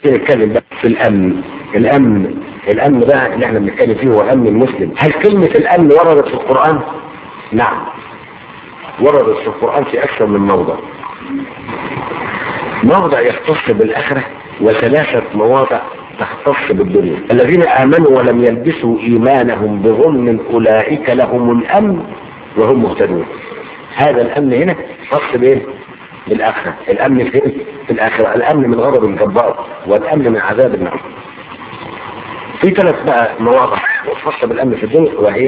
نتكلم بقى في الامن الامن الامن بقى اللي احنا بنتكلم فيه هو امن المسلم هل كلمة الامن وردت في القرآن نعم وردت في القرآن في اكثر من موضع موضع يختص بالاخرة وثلاثة مواضع تختص بالدنيا الذين امنوا ولم يلبسوا ايمانهم بظلم اولئك لهم الامن وهم مهتدون هذا الامن هنا خاص بايه بالاخره الامن فين في الاخره الامن من غضب الجبار والامن من عذاب النار في ثلاث بقى مواضع خاصه بالامن في الدنيا وهي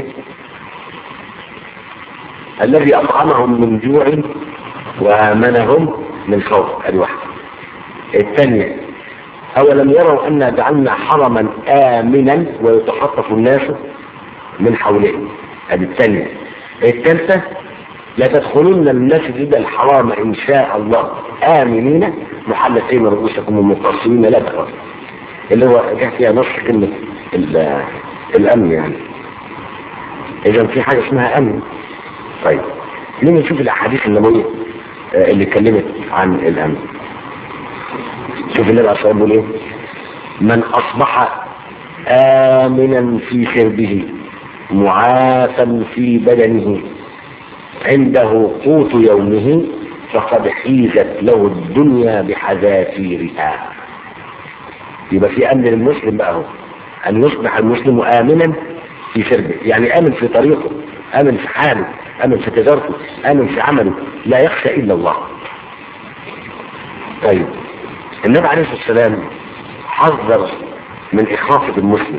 الذي اطعمهم من جوع وامنهم من خوف ادي واحده الثانيه أولم يروا أن جعلنا حرما آمنا ويتخطف الناس من حولهم هذه الثانية الثالثة لا تدخلن المسجد الحرام إن شاء الله آمنين محلقين رؤوسكم ومقصرين لا تخافوا اللي هو جه فيها نص كلمة الأمن يعني إذا في حاجة اسمها أمن طيب لما نشوف الأحاديث النبوية اللي اتكلمت عن الأمن شوف النبي عليه الصلاه والسلام ايه من اصبح امنا في سربه معافا في بدنه عنده قوت يومه فقد حيزت له الدنيا بحذافيرها يبقى في امن للمسلم بقى هو ان يصبح المسلم امنا في سربه يعني امن في طريقه امن في حاله امن في تجارته امن في عمله لا يخشى الا الله طيب النبي عليه الصلاة والسلام حذر من إخافة المسلم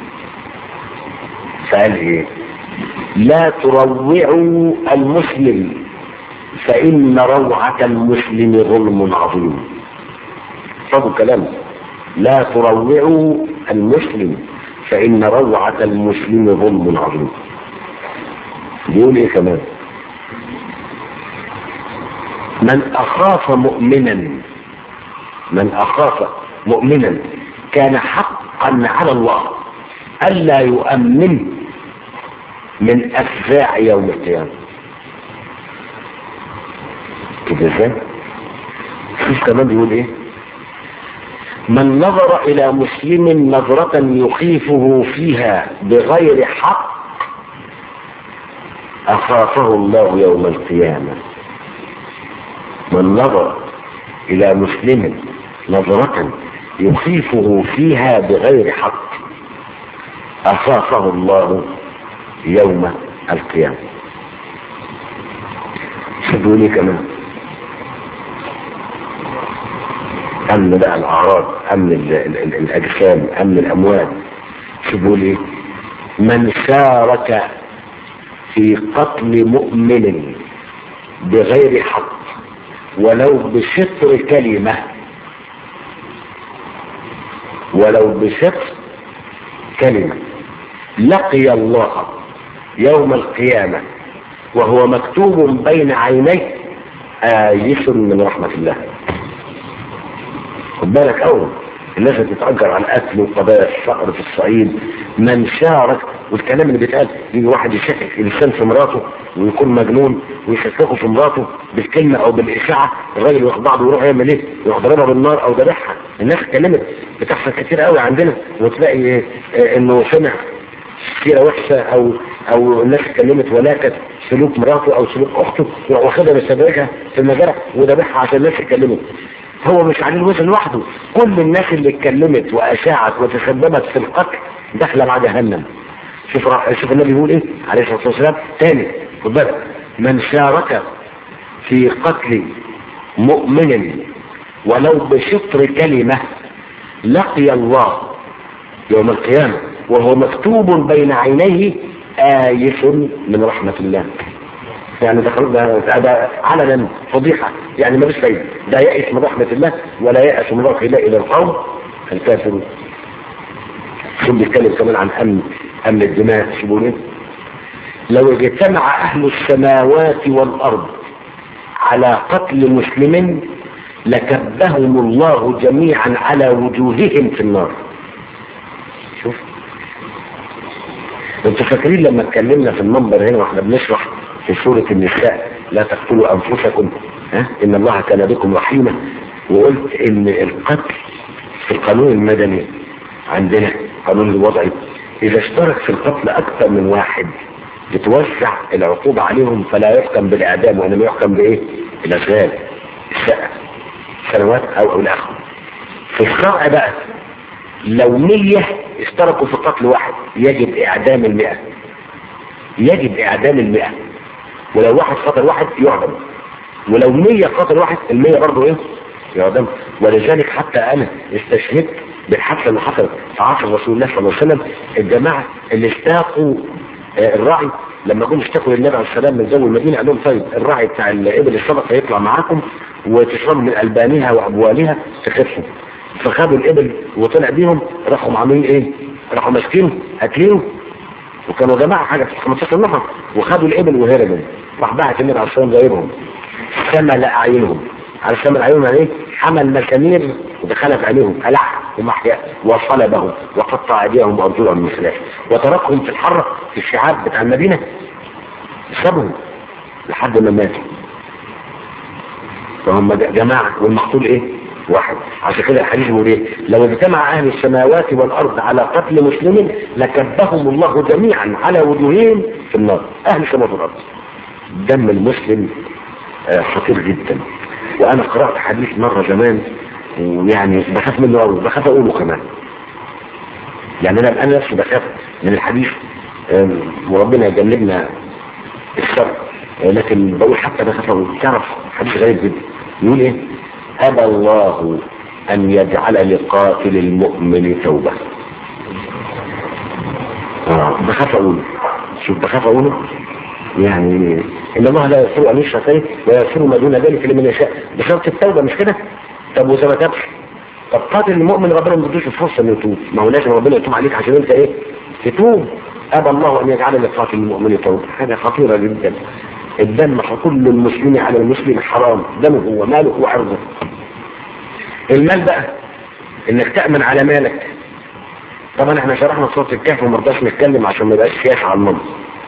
فقال إيه لا تروعوا المسلم فإن روعة المسلم ظلم عظيم صدوا كلام لا تروعوا المسلم فإن روعة المسلم ظلم عظيم بيقول إيه كمان من أخاف مؤمنا من أخاف مؤمنا كان حقا على الله ألا يؤمن من أفزاع يوم القيامة كده ازاي؟ شوف كمان بيقول ايه؟ من نظر إلى مسلم نظرة يخيفه فيها بغير حق أخافه الله يوم القيامة من نظر إلى مسلم نظرة يخيفه فيها بغير حق أخافه الله يوم القيامة شدوا لي كمان أمن بقى الأعراض أمن ال ال ال الأجسام أمن الأموال شدوا لي من شارك في قتل مؤمن بغير حق ولو بشطر كلمة ولو بشطر كلمة لقي الله يوم القيامة وهو مكتوب بين عينيه آيس من رحمة الله خد بالك أول الناس بتتأجر على القتل وقضايا الفقر في الصعيد من شارك والكلام اللي بيتقال يجي واحد يشكك انسان في مراته ويكون مجنون ويشككه في مراته بالكلمه او بالاشاعه الراجل ياخد بعضه ويروح يعمل ايه؟ يروح ضربها بالنار او ذبحها الناس اتكلمت بتحصل كتير قوي عندنا وتلاقي إيه انه سمع سيره وحشه او او الناس اتكلمت ولاكت سلوك مراته او سلوك اخته واخدها مستدرجها في المجرح وذبحها عشان الناس اتكلمت هو مش عليه الوزن لوحده كل الناس اللي اتكلمت واشاعت وتسببت في القتل داخله مع جهنم شوف شوف النبي بيقول ايه عليه الصلاه والسلام تاني خد بالك من شارك في قتل مؤمن ولو بشطر كلمه لقي الله يوم القيامه وهو مكتوب بين عينيه آيس من رحمه الله يعني ده ده, ده علنا فضيحه يعني ما فيش فايده لا يأس من رحمه الله ولا يأس من روح الله الى القوم الكافرون شو بيتكلم كمان عن امن امن الدماء شو ايه لو اجتمع اهل السماوات والارض على قتل مسلم لكبهم الله جميعا على وجوههم في النار شوف انتوا فاكرين لما اتكلمنا في المنبر هنا واحنا بنشرح في سورة النساء لا تقتلوا انفسكم ها ان الله كان بكم رحيما وقلت ان القتل في القانون المدني عندنا قانون الوضعي اذا اشترك في القتل اكثر من واحد بتوزع العقوبة عليهم فلا يحكم بالاعدام وانما يحكم بايه الاشغال الشقة سنوات او او الاخر في الشرع بقى لو مية اشتركوا في قتل واحد يجب اعدام المئة يجب اعدام المئة ولو واحد قتل واحد يعدم ولو مية قتل واحد المية برضه ايه يعدم ولذلك حتى انا استشهدت بالحادثة اللي حصلت في عصر رسول الله صلى الله عليه وسلم الجماعة اللي استاقوا آه، الراعي لما جم اشتكوا للنبي عليه السلام من جو المدينة قال لهم طيب الراعي بتاع الابل الصدقة يطلع معاكم وتشربوا من البانها وابوالها تخفوا فخدوا الابل وطلع بيهم راحوا عاملين ايه راحوا ماسكينه اكلينه وكانوا جماعة حاجة في 15 نفر وخدوا الابل وهربوا راح بعت النبي عليه السلام جايبهم سمل اعينهم على سمل اعينهم يعني ايه حمل مسامير ودخلها في عينيهم قلعها ومحيا وصلبهم وقطع ايديهم وارجلهم من خلاف وتركهم في الحرة في الشعاب بتاع المدينة سابهم لحد ما ماتوا فهم جماعة والمقتول ايه واحد عشان كده الحديث بيقول ايه لو اجتمع اهل السماوات والارض على قتل مسلم لكبهم الله جميعا على وجوههم في النار اهل السماوات والارض دم المسلم آه، خطير جدا وانا قرأت حديث مرة زمان ويعني بخاف منه قوي بخاف اقوله كمان يعني انا انا نفسي بخاف من الحديث آم، وربنا يجنبنا الشر آه، لكن بقول حتى بخاف اقول تعرف حديث غريب جدا يقول ايه ابى الله ان يجعل لقاتل المؤمن توبه آه بخاف اقوله شوف بخاف اقوله يعني ان الله لا يغفر ان يشرك به ويغفر ما دون ذلك لمن يشاء بشرط التوبه مش كده طب واذا ما تابش طب قاتل المؤمن ربنا ما بيدوش الفرصه انه يتوب ما هو لازم ربنا يتوب عليك عشان انت ايه تتوب ابى الله ان يجعل لقاتل المؤمن توبه حاجه خطيره جدا الدم كل المسلم على المسلم حرام دمه وماله وعرضه المال بقى انك تأمن على مالك طبعا احنا شرحنا صوت الكهف وما رضاش نتكلم عشان ما يبقاش سياسة على المنطق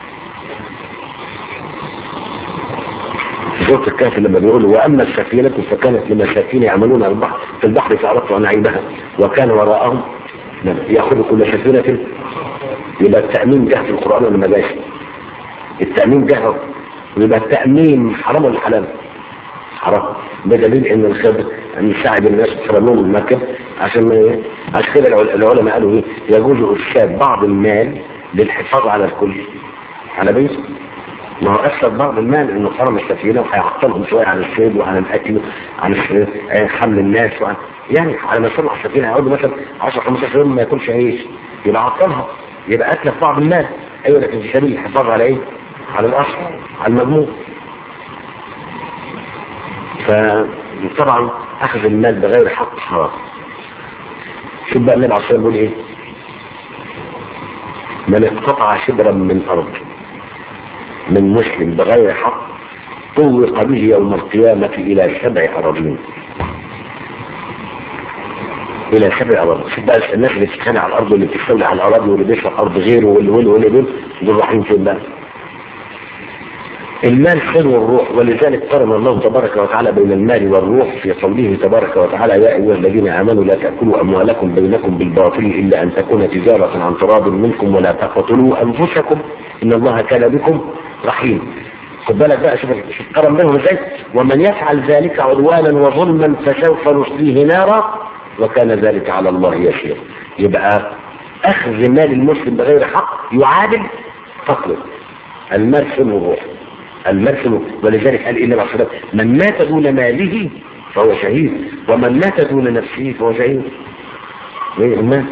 سورة الكهف لما بيقول واما السفينة فكانت لمساكين يعملون على البحر في البحر فأردت أن أعيبها وكان وراءهم يأخذ كل سفينة يبقى التأمين جه في القرآن ولا ما جاش التأمين جه ويبقى التأمين حرام ولا حلال حرام بدليل ان الخبر ان يساعد الناس يشرب لهم المركب عشان ما ايه عشان كده العل- العلماء قالوا ايه يجوز ارشاد بعض المال للحفاظ على الكل على بيت ما هو افسد بعض المال انه حرم السفينه وهيعطلهم شويه عن الصيد وعن الاكل عن الس- آه، حمل الناس وعن يعني على ما يصلح السفينه هيقعدوا مثلا 10 15 يوم ما ياكلش عيش يبقى عطلها يبقى اتلف بعض المال ايوه لكن في سبيل الحفاظ على ايه؟ على الاصل على المجموع فطبعا اخذ المال بغير حق حرام شوف بقى النبي عليه الصلاه والسلام بيقول ايه من اقتطع شبرا من ارض من مسلم بغير حق طوق به يوم القيامة إلى سبع أراضين إلى سبع أراضين شوف بقى الناس اللي بتتخانق على الأرض واللي بتستولي على الأراضي واللي بيشرب أرض غيره واللي واللي واللي دول دول رايحين فين بقى؟ المال حلو الروح ولذلك قرن الله تبارك وتعالى بين المال والروح في قوله تبارك وتعالى يا أيها الذين آمنوا لا تأكلوا أموالكم بينكم بالباطل إلا أن تكون تجارة عن تراض منكم ولا تقتلوا أنفسكم إن الله كان بكم رحيم خد بالك بقى شوف شوف قرن بينهم ازاي ومن يفعل ذلك عدوانا وظلما فسوف نصليه نارا وكان ذلك على الله يسير يبقى أخذ مال المسلم بغير حق يعادل قتله المال حلو الروح المرسل ولذلك قال إلا بعد من مات دون ماله فهو شهيد ومن مات دون نفسه فهو شهيد ايه المال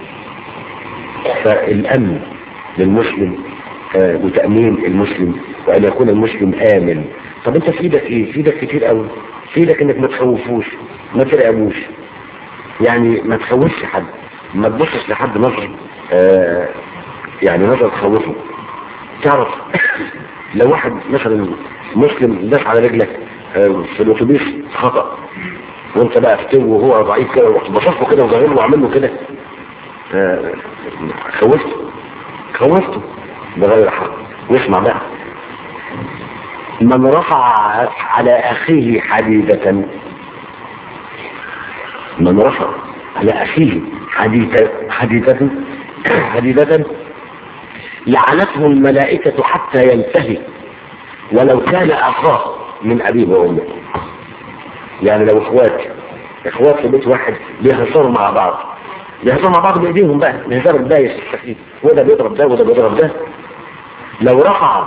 فالأمن للمسلم آه وتأمين المسلم وأن يكون المسلم آمن طب انت في ايدك ايه في ايدك كتير قوي في ايدك انك ما تخوفوش ما ترعبوش يعني ما تخوفش حد ما تبصش لحد نظر آه يعني نظر تخوفه تعرف لو واحد مثلا مسلم داس على رجلك آه، في الاتوبيس خطأ وانت بقى فتو وهو ضعيف كده وبصفه كده وظاهره وعمل له كده آه، خوفته خوفته بغير حق واسمع بقى من رفع على اخيه حديدة من رفع على اخيه حديثة حديثة حديثة لعنته الملائكة حتى ينتهي ولو كان اخاه من ابيه وامه يعني لو اخوات اخوات في بيت واحد بيهزروا مع بعض بيهزروا مع بعض بايديهم بقى الهزار البايس الخفيف وده بيضرب ده وده بيضرب ده لو رفع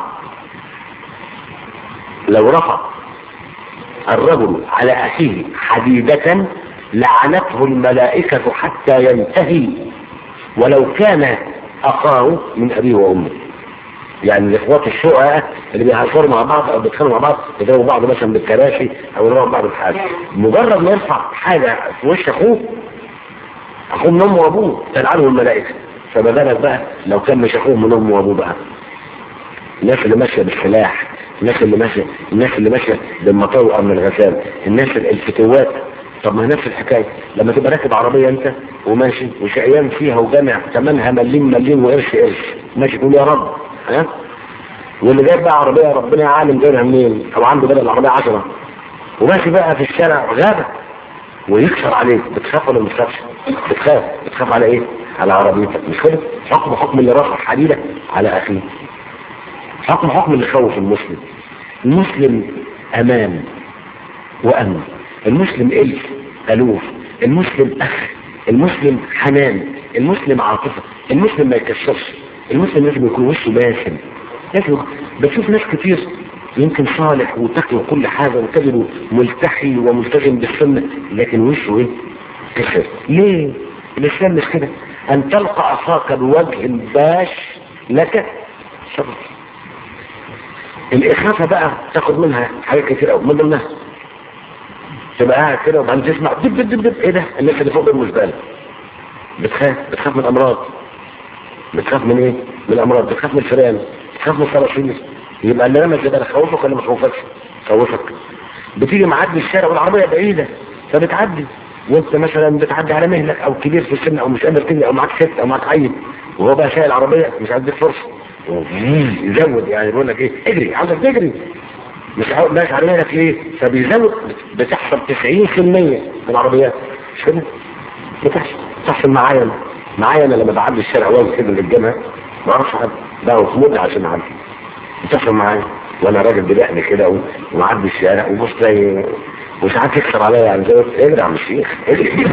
لو رفع الرجل على اخيه حديدة لعنته الملائكة حتى ينتهي ولو كان اخاه من ابيه وامه يعني الاخوات الشقق اللي بيهزروا مع بعض او بيتخانقوا مع بعض يضربوا بعض مثلا بالكراسي او يضربوا بعض بحاجه مجرد ما يرفع حاجه في وش اخوه اخوه من امه وابوه تلعنه الملائكه فما بالك بقى لو كان مش اخوه من امه وابوه بقى الناس اللي ماشيه بالسلاح الناس اللي ماشيه الناس اللي ماشيه بالمطاوع من الغزال الناس الفتوات طب ما هي نفس الحكايه لما تبقى راكب عربيه انت وماشي وشقيان فيها وجامع ثمنها مليم مليم وقرش قرش ماشي تقول يا رب ها واللي جايب بقى عربيه ربنا عالم جايبها منين او عنده بدل العربيه 10 وماشي بقى في الشارع غابه ويكسر عليك بتخاف ولا ما بتخافش؟ بتخاف بتخاف على ايه؟ على عربيتك مش كده؟ حكم حكم اللي رفع حديده على اخيه حكم حكم اللي خوف المسلم المسلم امان وامن المسلم الف الوف المسلم اخ المسلم حنان المسلم عاطفه المسلم ما يكسرش المسلم لازم يكون وشه باسم لازم بتشوف ناس كتير يمكن صالح وتقي وكل حاجه وتجده ملتحي وملتزم بالسنه لكن وشه ايه؟ كسر ليه؟ الاسلام مش كده ان تلقى اخاك بوجه باش لك شر الاخافه بقى تاخد منها حاجات كتير قوي من ضمنها تبقى قاعد كده وبعدين تسمع دب دب دب ايه ده الناس اللي فوق دول مش بالك بتخاف بتخاف من الامراض بتخاف من ايه من الامراض بتخاف من الفئران بتخاف من الصراصير يبقى اللي رمى كده خوفك ولا ما خوفكش خوفك بتيجي معدي الشارع والعربيه بعيده فبتعدي وانت مثلا بتعدي على مهلك او كبير في السن او مش قادر تجري او معاك ست او معاك عيل وهو بقى شايل العربيه مش عايز يديك فرصه يزود يعني يقول لك ايه اجري عاوزك تجري مش عاوز ماشي على مهلك ليه فبيزود بتحصل 90% من العربيات مش كده بتحصل بتحصل معايا انا معايا انا لما بعدي الشارع واقف كده للجامعه ما اعرفش حد ده في مده عشان اعدي بتحصل معايا وانا راجل بدقني كده ومعدي الشارع وبص زي وساعات يكسر عليا يعني زي اجري يا عم الشيخ اجري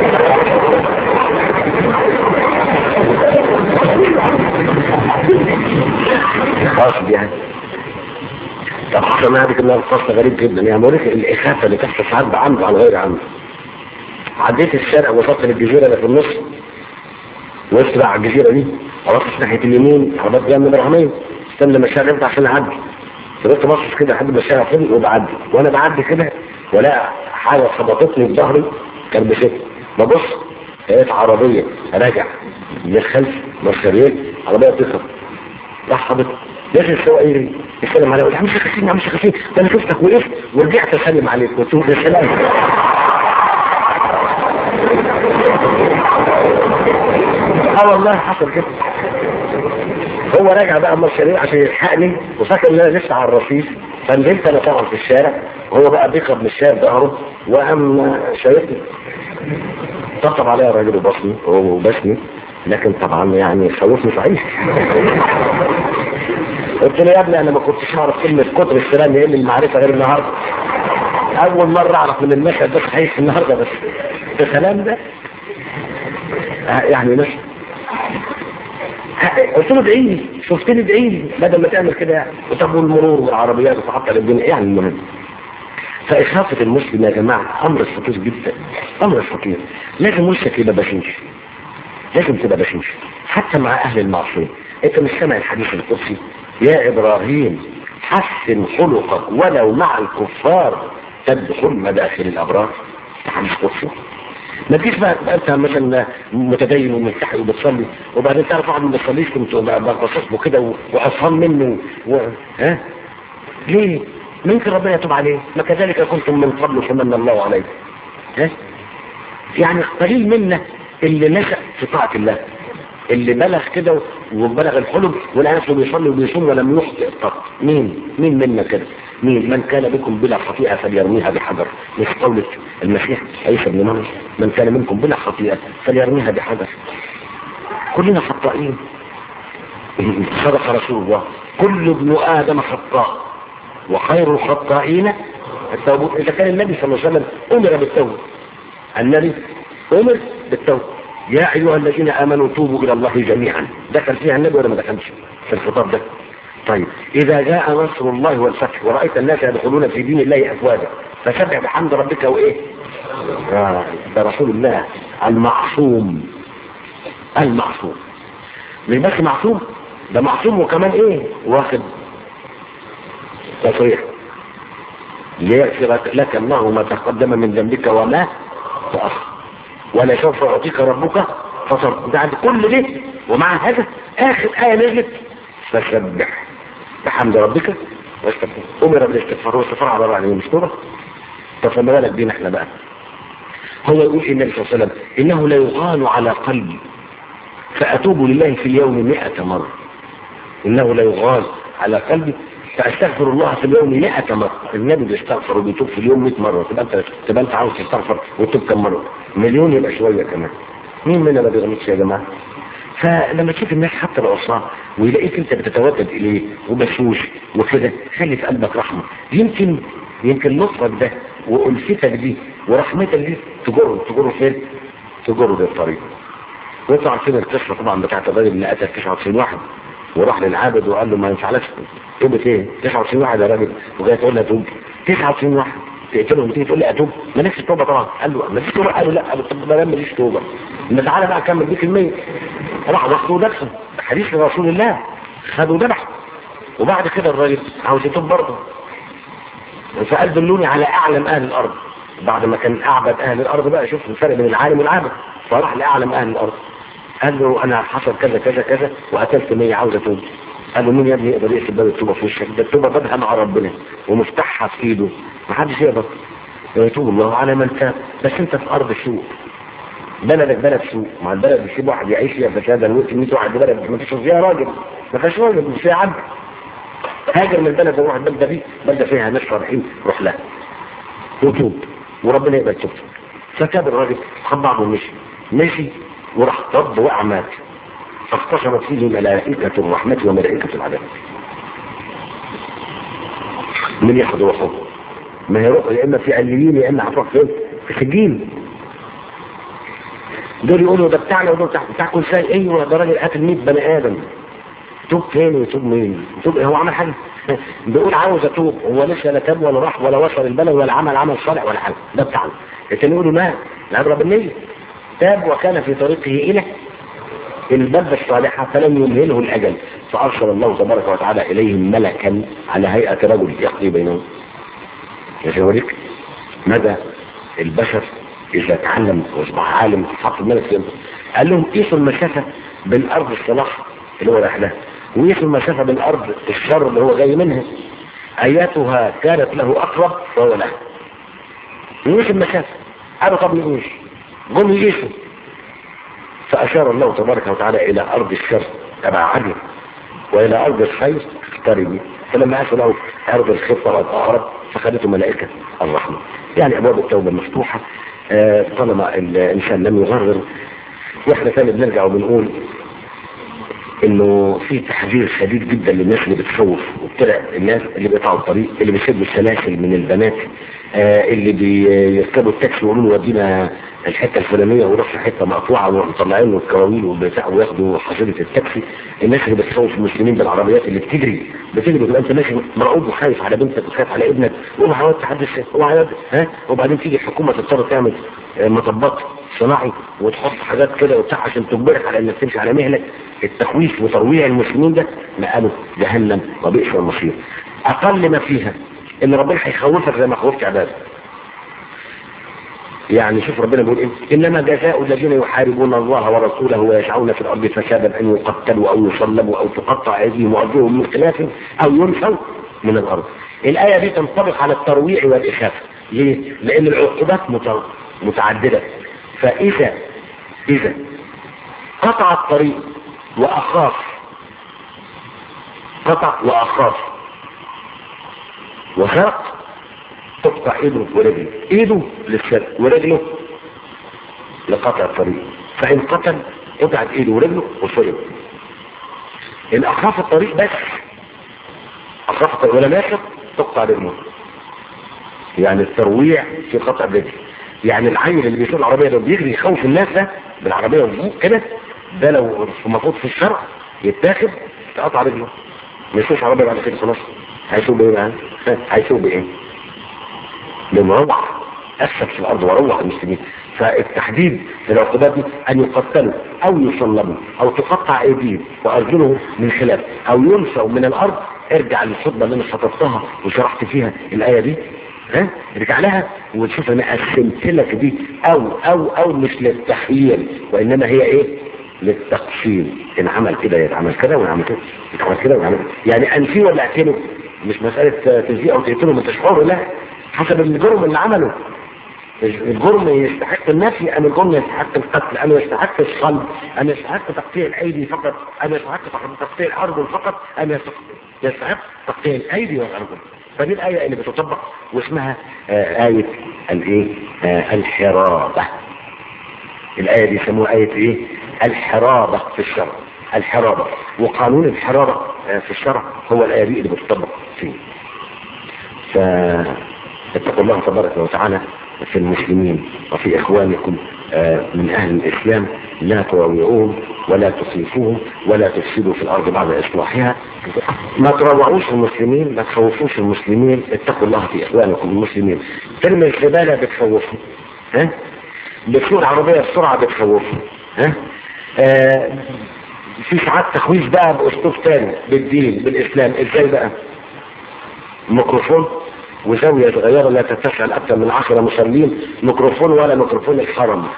قاصد يعني طب حصل معايا كده القصه غريب جدا يعني بوريك الاخافه اللي تحصل ساعات بعمد عن غير عمد عديت الشارع وصلت للجزيره اللي في النص وقفت بقى على الجزيره دي رحت ناحيه اليمين عربات جايه من ابراهيميه استنى ما الشارع يفتح عشان اعدي فضلت باصص كده لحد ما الشارع فضي وبعدي وانا بعدي كده ولا حاجه خبطتني في ظهري كان بشكل ببص لقيت عربيه راجع من الخلف مرسلين عربيه بتخبط راح خبط داخل السواق يجري يسلم عليا يا عم شيخ يا عم شيخ ده انا شفتك وقفت ورجعت اسلم عليك قلت له يا سلام اه والله حصل كده هو راجع بقى مرسلين عشان يلحقني وفاكر ان انا لسه على الرصيف فنزلت انا طبعا في الشارع وهو بقى بيقرب من الشارع ظهره وقام شايفني طبطب عليا الراجل وبصني وبسني لكن طبعا يعني خوفني صحيح قلت له يا ابني انا ما كنتش اعرف كلمه كتر السلام ايه من المعرفه غير النهارده اول مره اعرف من المشهد ده صحيح النهارده بس السلام ده يعني مش قلت له ادعي لي شفتني ادعي لي بدل ما تعمل كده يعني وطب والمرور والعربيات وتعطل الدنيا يعني المهم فإخافة المسلم يا جماعة أمر خطير جدا أمر خطير لازم وشك يبقى بشوش لازم تبقى بشوش حتى مع أهل المعصية أنت مش سامع الحديث القدسي يا إبراهيم حسن خلقك ولو مع الكفار تدخل مداخل الأبرار حديث قدسي ما تجيش بقى انت مثلا متدين وملتحي وبتصلي وبعدين تعرف واحد ما بيصليش كنت بقصص له كده وعصفان منه و... ها ليه؟ ممكن ربنا يتوب عليه ما كذلك كنتم من قبل فمن الله عليكم ها يعني قليل منا اللي نشأ في طاعة الله اللي بلغ كده وبلغ الحلم ولقى نفسه بيصلي وبيصوم ولم يخطئ قط مين مين منا كده مين من كان منكم بلا خطيئة فليرميها بحجر مش قولة المسيح عيسى بن مريم من كان منكم بلا خطيئة فليرميها بحجر كلنا خطائين صدق رسول الله كل ابن آدم خطاء وخير الخطائين التوبة إذا كان النبي صلى الله عليه وسلم أمر بالتوبة النبي أمر بالتوبة يا أيها الذين آمنوا توبوا إلى الله جميعا دخل فيها النبي ولا ما دخلش في الخطاب ده طيب إذا جاء نصر الله والفتح ورأيت الناس يدخلون في دين الله أفواجا فسبح بحمد ربك وإيه آه ده رسول الله المعصوم المعصوم مش بس معصوم ده معصوم وكمان ايه واخد تصريح ليغفر لك الله ما تقدم من ذنبك وما تأخر ولا سوف يعطيك ربك فصر انت عند كل ده ومع هذا اخر آية نزلت فسبح بحمد ربك واستغفر امر بالاستغفار هو استغفار على رأي مش توبة طب فما بالك بينا احنا بقى هو يقول النبي صلى الله عليه وسلم انه لا يغال على قلبي فاتوب لله في اليوم مئة مرة انه لا يغال على قلبي فاستغفر الله في اليوم 100 مرة النبي بيستغفر وبيتوب في اليوم 100 مرة تبقى انت تبقى انت عاوز تستغفر وتتوب كم مرة مليون يبقى شوية كمان مين منا ما بيغلطش يا جماعة فلما تشوف الناس حتى العصاة ويلاقيك انت بتتودد اليه وبشوش وكده خلي في قلبك رحمة يمكن يمكن لطفك ده والفتك دي ورحمتك دي تجره تجره فين؟ تجره للطريق وانتوا عارفين القصه طبعا بتاعت الراجل اللي قتل 99 واحد وراح للعابد وقال له ما ينفعلكش توبة ايه 99 واحد يا راجل وجاي تقول له اتوب 29 واحد تقتلهم وتيجي تقول لي اتوب مالكش توبه طبعا قال له مالكش توبه قال له لا قال له طب ما ماليش توبه ما تعالى بقى كمل بيك الميت راح واخده وذبحه حديث رسول الله خده وذبحه وبعد كده الراجل عاوز يتوب برضه فقال دلوني على اعلم اهل الارض بعد ما كان اعبد اهل الارض بقى شوف الفرق بين العالم والعابد فراح لاعلم اهل الارض قال له انا حصل كذا كذا كذا وقتلت 100 عاوز اتوب قال له مين يا ابني يقدر يقفل باب التوبه في وشك ده التوبه بابها مع ربنا ومفتاحها في ايده محدش يقدر يتوب الله على من تاب بس انت في ارض سوء بلدك بلد سوء مع البلد بيسيب واحد يعيش فيها فسادا وقت 100 واحد بلد ما فيش فيها راجل ما فيش راجل مش فيها عبد هاجر من البلد وروح البلده دي بلده فيها ناس صالحين روح لها وتوب وربنا يقبل توبتك فتاب الراجل خد بعضه ومشي مشي وراح طب وقع مات فاختصمت فيه ملائكة الرحمة وملائكة العذاب من ياخد روحه ما يروح يا اما في عليين يا اما هتروح فين في سجين دول يقولوا ده بتاعنا ودول بتاع بتاعكم ازاي ايوه ده راجل قتل 100 بني ادم توب فين ويتوب مين توب هو عمل حاجه بيقول عاوز اتوب هو لسه لا تاب ولا راح ولا وصل البلد ولا عمل عمل صالح ولا حاجه ده بتاعنا التاني يقولوا لا العبره بالنيه تاب وكان في طريقه الى البلدة الصالحة فلم يمهله الأجل فأرسل الله تبارك وتعالى إليهم ملكا على هيئة رجل يقضي بينهم يشاورك مدى البشر إذا تعلم وأصبح عالم حق الملك فيهم قال لهم قيسوا المسافة بين أرض الصلاح اللي هو رايح لها وقيسوا المسافة بين أرض الشر اللي هو جاي منها آياتها كانت له أقرب فهو لها وقيسوا المسافة قالوا طب نقيس قوم يقيسوا فأشار الله تبارك وتعالى إلى أرض الشر تبع عدن وإلى أرض الخير اقتربي فلما أتوا له أرض الخير طلعت أقرب فخدته ملائكة الرحمة يعني أبواب التوبة مفتوحة آه طالما الإنسان لم يغرر وإحنا ثاني بنرجع وبنقول انه في تحذير شديد جدا للناس اللي بتخوف وبتلع الناس اللي بيقطعوا الطريق اللي بيسيبوا السلاسل من البنات آه اللي بيركبوا التاكسي ويقولوا له ودينا الحته الفلانيه ويروح في حته مقطوعه ومطلعين له الكواويل والبتاع وياخدوا حصيله التاكسي الناس اللي بتخوف المسلمين بالعربيات اللي بتجري بتجري بتبقى انت ماشي مرعوب وخايف على بنتك وخايف على ابنك اوعى تحدث اوعى ها وبعدين تيجي الحكومه تضطر تعمل آه مطبات صناعي وتحط حاجات كده وبتاع عشان تجبرك على انك تمشي على مهلك التخويف وترويع المسلمين ده مقاله جهنم وبئس المصير اقل ما فيها ان ربنا هيخوفك زي ما خوفت عباده يعني شوف ربنا بيقول ايه انما جزاء الذين يحاربون الله ورسوله ويسعون في الارض فسادا ان يقتلوا او يصلبوا او تقطع ايديهم وارجلهم من خلاف او ينفوا من الارض الايه دي تنطبق على الترويع والاخافه ليه؟ لان العقوبات متعدده فاذا اذا قطع الطريق واخاف قطع واخاف وسرق تقطع ايده ورجله ايده للسرق ورجله لقطع الطريق فان قتل قطعت ايده ورجله وسرق ان اخاف الطريق بس اخاف الطريق ولا ماشي تقطع رجله يعني الترويع في قطع الرجل يعني العيل اللي بيسوق العربيه ده بيجري يخوف الناس ده بالعربيه كده ده لو المفروض في الشرع يتاخد تقطع رجله ما يسوقش عربيه بعد كده خلاص هيسوق بايه بقى؟ هيسوق بايه؟ بمروع أسفل في الأرض وروع المسلمين فالتحديد للعقوبات دي أن يقتلوا أو يصلبوا أو تقطع أيديهم وأرجلهم من خلاف أو ينسوا من الأرض ارجع للخطبة اللي أنا خطبتها وشرحت فيها الآية دي ها ارجع لها وتشوف انا قسمت لك دي او او او مش للتخيير وانما هي ايه للتقسيم ان عمل كده يتعمل كده ويعمل كده يتعمل كده ويعمل يعني انفيه ولا اقتله مش مسألة تنفيه او تقتله من تشعره لا حسب الجرم اللي عمله الجرم يستحق النفي ام الجرم يستحق القتل ام يستحق الصلب ام يستحق تقطيع الايدي فقط ام يستحق تقطيع الارجل فقط ام يستحق تقطيع الايدي والارجل فدي الايه اللي بتطبق واسمها آه ايه الايه آه الحرابه الايه دي يسموها ايه ايه الحرابه في الشرع الحرابه وقانون الحرابه آه في الشرع هو الايه دي اللي بتطبق فيه فاتقوا الله تبارك وتعالى في المسلمين وفي اخوانكم من اهل الاسلام لا تروعوهم ولا تصيفوهم ولا تفسدوا في الارض بعد اصلاحها ما تروعوش المسلمين ما تخوفوش المسلمين اتقوا الله في اخوانكم المسلمين ترمي الزباله بتخوفهم ها بتسوق العربيه بسرعه بتخوفهم ها آه في ساعات تخويف بقى باسلوب ثاني بالدين بالاسلام ازاي بقى ميكروفون وزاوية صغيرة لا تتسع أكثر من عشرة مصلين ميكروفون ولا ميكروفون الحرم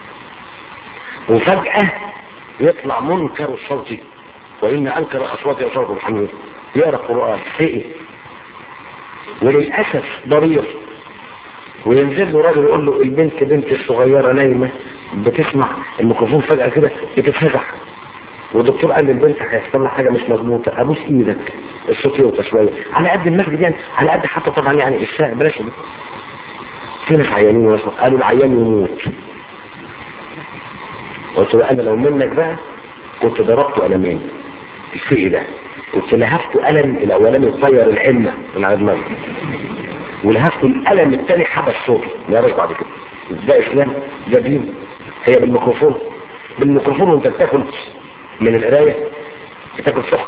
وفجأة يطلع منكر الصوت وإن أنكر أصوات أصوات الحميد يقرأ القرآن حقيقي وللأسف ضرير وينزل له راجل يقول له البنت بنت الصغيرة نايمة بتسمع الميكروفون فجأة كده بتتفزع والدكتور قال للبنت هيحصل لها حاجه مش مظبوطه ابوس ايدك الصوت يوطى شويه على قد المسجد يعني على قد حتى طبعا يعني الشاء بلاش دي في ناس عيانين وناس قالوا العيان يموت قلت له انا لو منك بقى كنت ضربته قلمين الشيء ده كنت لهفت قلم الاولاني طير العلة من على دماغه ولهفت القلم الثاني حبس صوته ما يعرفش بعد كده ده اسلام ده دين هي بالميكروفون بالميكروفون وانت بتاكل من القراية بتاكل سخط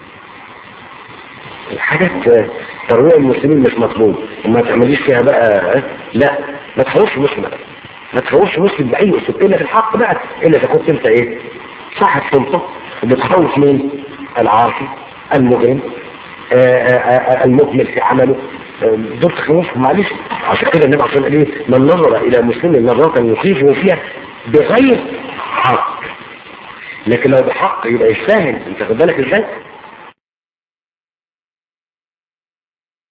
الحاجات ترويع المسلمين مش مطلوب وما تعمليش فيها بقى لا ما تخوفش مسلم ما تخوفش مسلم بأي أسلوب إلا في الحق بقى إلا إذا كنت أنت إيه صاحب سلطة بتخوف مين العاصي المجرم المكمل في عمله دول تخوف معلش عشان كده النبي عشان ايه من نظر الى مسلم نظرة يخيفه فيها بغير حق لكن لو بحق يبقى يستاهل انت خد بالك ازاي